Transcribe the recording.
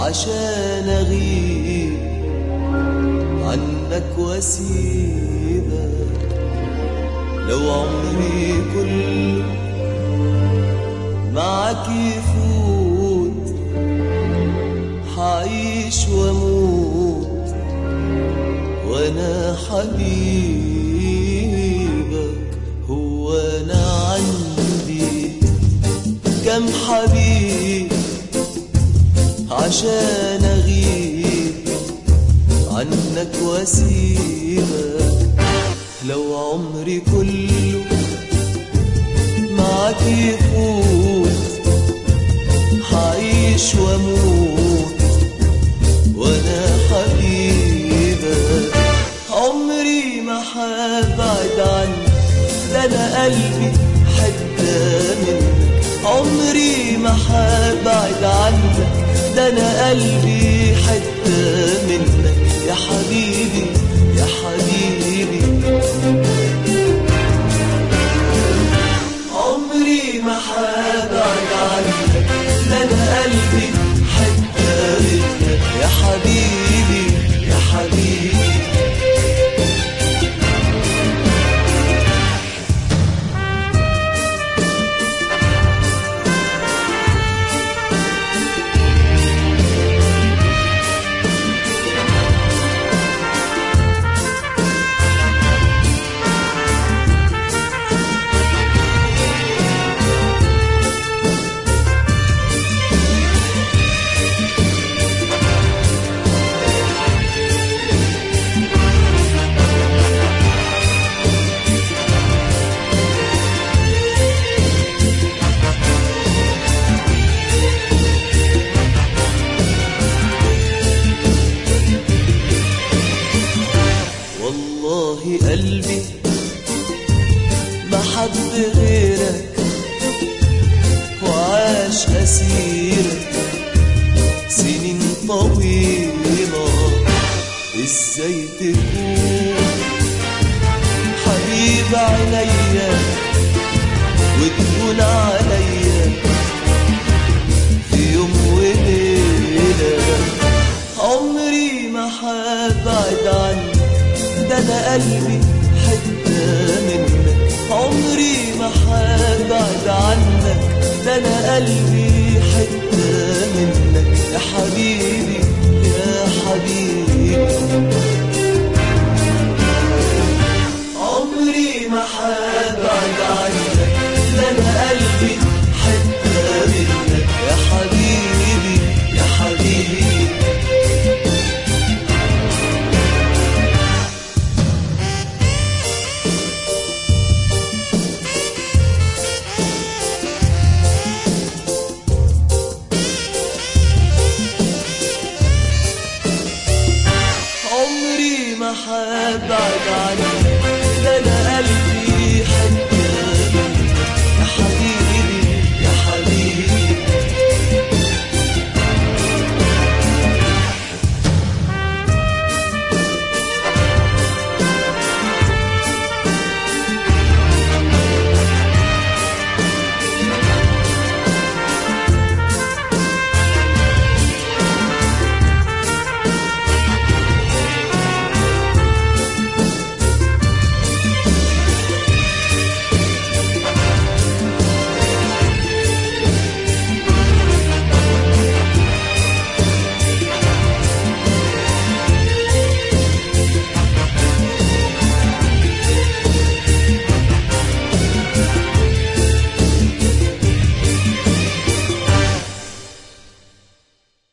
عشان اغيب عنك واسيبك لو عمري كله معك يفوت حعيش واموت وانا حبيبك هو انا عندي كم حبيب عشان اغيب عنك واسيبك لو عمري كله معك يفوت حعيش واموت وانا حبيبك عمري ما حبعد عنك ده انا قلبي حتة منك عمري ما حبعد عنك ده انا قلبي حتة منك يا حبيبي يا حبيبي عمري ما حبعد عنك ده انا قلبي حتة منك يا حبيبي يا حبيبي والله قلبي ما حب غيرك وعاش أسيرك سنين طويلة ازاي تكون حبيب عينيا وتكون عليا في يوم وليلة عمري ما حبعد عنك ده انا قلبي حتة منك عمري ما حبعد عنك ده انا قلبي